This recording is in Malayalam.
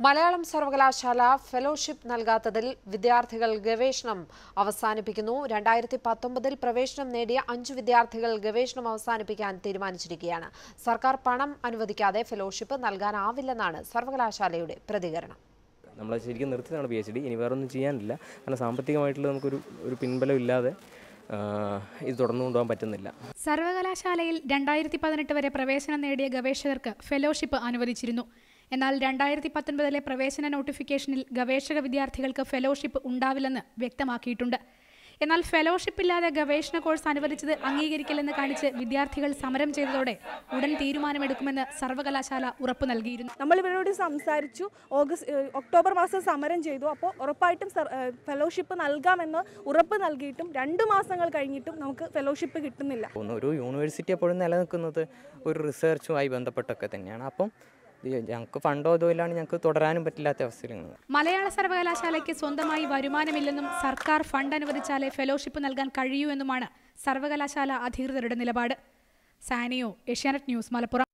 മലയാളം സർവകലാശാല ഫെലോഷിപ്പ് നൽകാത്തതിൽ വിദ്യാർത്ഥികൾ ഗവേഷണം അവസാനിപ്പിക്കുന്നു രണ്ടായിരത്തി പത്തൊമ്പതിൽ പ്രവേശനം നേടിയ അഞ്ചു വിദ്യാർത്ഥികൾ ഗവേഷണം അവസാനിപ്പിക്കാൻ തീരുമാനിച്ചിരിക്കുകയാണ് സർക്കാർ പണം അനുവദിക്കാതെ ഫെലോഷിപ്പ് നൽകാനാവില്ലെന്നാണ് സർവകലാശാലയുടെ പ്രതികരണം നമ്മൾ ശരിക്കും നിർത്തിയതാണ് പി എച്ച് ഡി ഇനി വേറെ ഒന്നും ചെയ്യാനില്ല കാരണം സാമ്പത്തികമായിട്ടുള്ള നമുക്കൊരു ഒരു പിൻബലം ഇല്ലാതെ ആ, ഇത് തുടർന്നു കൊണ്ടുപോകാൻ പറ്റുന്നില്ല സർവകലാശാലയിൽ രണ്ടായിരത്തി പതിനെട്ട് വരെ പ്രവേശനം നേടിയ ഗവേഷകർക്ക് ഫെലോഷിപ്പ് അനുവദിച്ചിരുന്നു എന്നാൽ രണ്ടായിരത്തി പത്തൊൻപതിലെ പ്രവേശന നോട്ടിഫിക്കേഷനിൽ ഗവേഷക വിദ്യാർത്ഥികൾക്ക് ഫെലോഷിപ്പ് ഉണ്ടാവില്ലെന്ന് വ്യക്തമാക്കിയിട്ടുണ്ട് എന്നാൽ ഫെലോഷിപ്പ് ഇല്ലാതെ ഗവേഷണ കോഴ്സ് അനുവദിച്ചത് അംഗീകരിക്കില്ലെന്ന് കാണിച്ച് വിദ്യാർത്ഥികൾ സമരം ചെയ്തതോടെ ഉടൻ തീരുമാനമെടുക്കുമെന്ന് സർവകലാശാല ഉറപ്പു നൽകിയിരുന്നു നമ്മൾ ഇവരോട് സംസാരിച്ചു ഓഗസ്റ്റ് ഏഹ് ഒക്ടോബർ മാസം സമരം ചെയ്തു അപ്പോൾ ഉറപ്പായിട്ടും സർ ഏഹ് ഫെലോഷിപ്പ് നൽകാമെന്ന് ഉറപ്പ് നൽകിയിട്ടും രണ്ട് മാസങ്ങൾ കഴിഞ്ഞിട്ടും നമുക്ക് ഫെലോഷിപ്പ് കിട്ടുന്നില്ല ഒന്ന് ഒരു യൂണിവേഴ്സിറ്റി എപ്പോഴും നിലനിൽക്കുന്നത് ഒരു റിസർച്ചുമായി ബന്ധപ്പെട്ടൊക്കെ തന്നെയാണ് അപ്പം ഈ ഞങ്ങൾക്ക് ഫണ്ടോ അതോ ഇല്ലാണ്ട് ഞങ്ങൾക്ക് തുടരാനും പറ്റില്ലാത്ത അവസ്ഥയിലാണ് മലയാള സർവകലാശാലയ്ക്ക് സ്വന്തമായി വരുമാനമില്ലെന്നും സർക്കാർ ഫണ്ട് അനുവദിച്ചാലേ ഫെലോഷിപ്പ് നൽകാൻ കഴിയൂ എന്നുമാണ് സർവകലാശാല അധികൃതരുടെ നിലപാട് സാനിയോ ഏഷ്യാനെറ്റ് ന്യൂസ് മലപ്പുറം